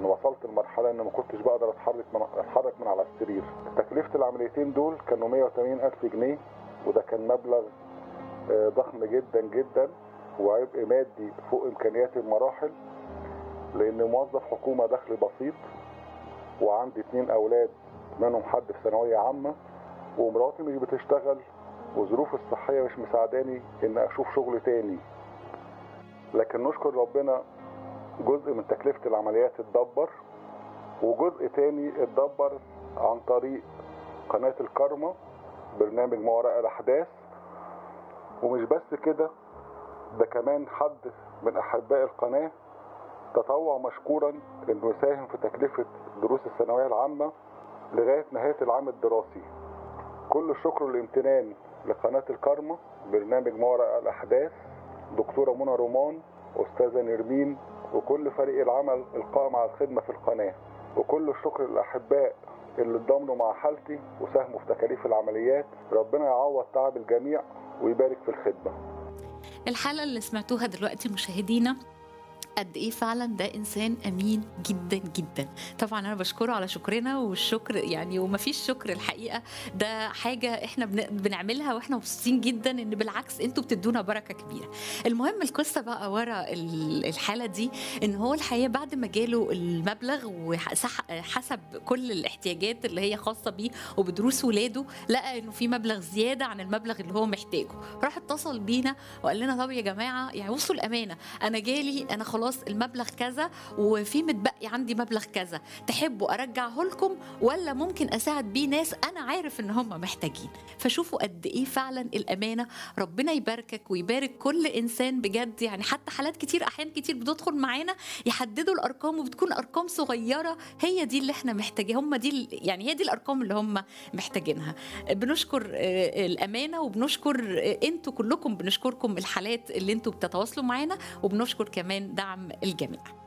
لان وصلت لمرحله ان ما كنتش بقدر اتحرك من اتحرك من على السرير تكلفه العمليتين دول كانوا 180 الف جنيه وده كان مبلغ آه، ضخم جدا جدا وعبء مادي فوق امكانياتي بمراحل لان موظف حكومه دخل بسيط وعندي اتنين اولاد منهم حد في ثانويه عامه ومراتي مش بتشتغل وظروفي الصحيه مش مساعداني ان اشوف شغل تاني لكن نشكر ربنا جزء من تكلفه العمليات اتدبر وجزء تاني اتدبر عن طريق قناه الكارما برنامج ما وراء الاحداث ومش بس كده ده كمان حد من احباء القناه تطوع مشكورا انه يساهم في تكلفه دروس الثانويه العامه لغايه نهايه العام الدراسي كل الشكر والامتنان لقناه الكارما برنامج ما وراء الاحداث دكتوره منى رومان استاذه نرمين وكل فريق العمل القائم على الخدمه في القناه وكل الشكر للاحباء اللي اتضامنوا مع حالتي وساهموا في تكاليف العمليات ربنا يعوض تعب الجميع ويبارك في الخدمه الحلقة اللي سمعتوها دلوقتي مشاهدينا قد ايه فعلا ده انسان امين جدا جدا طبعا انا بشكره على شكرنا والشكر يعني وما فيش شكر الحقيقه ده حاجه احنا بن- بنعملها واحنا مبسوطين جدا ان بالعكس انتوا بتدونا بركه كبيره المهم القصه بقى ورا ال- الحاله دي ان هو الحقيقه بعد ما جاله المبلغ وحسب كل الاحتياجات اللي هي خاصه بيه وبدروس ولاده لقى انه في مبلغ زياده عن المبلغ اللي هو محتاجه راح اتصل بينا وقال لنا طب يا جماعه يعني وصلوا الامانه انا جالي انا خلاص المبلغ كذا وفي متبقي عندي مبلغ كذا تحبوا ارجعه لكم ولا ممكن اساعد بيه ناس انا عارف ان هم محتاجين فشوفوا قد ايه فعلا الامانه ربنا يباركك ويبارك كل انسان بجد يعني حتى حالات كتير احيان كتير بتدخل معانا يحددوا الارقام وبتكون ارقام صغيره هي دي اللي احنا محتاجين هم دي ال- يعني هي دي الارقام اللي هم محتاجينها بنشكر آه، الامانه وبنشكر آه، انتوا كلكم بنشكركم الحالات اللي انتوا بتتواصلوا معانا وبنشكر كمان دعم الجميع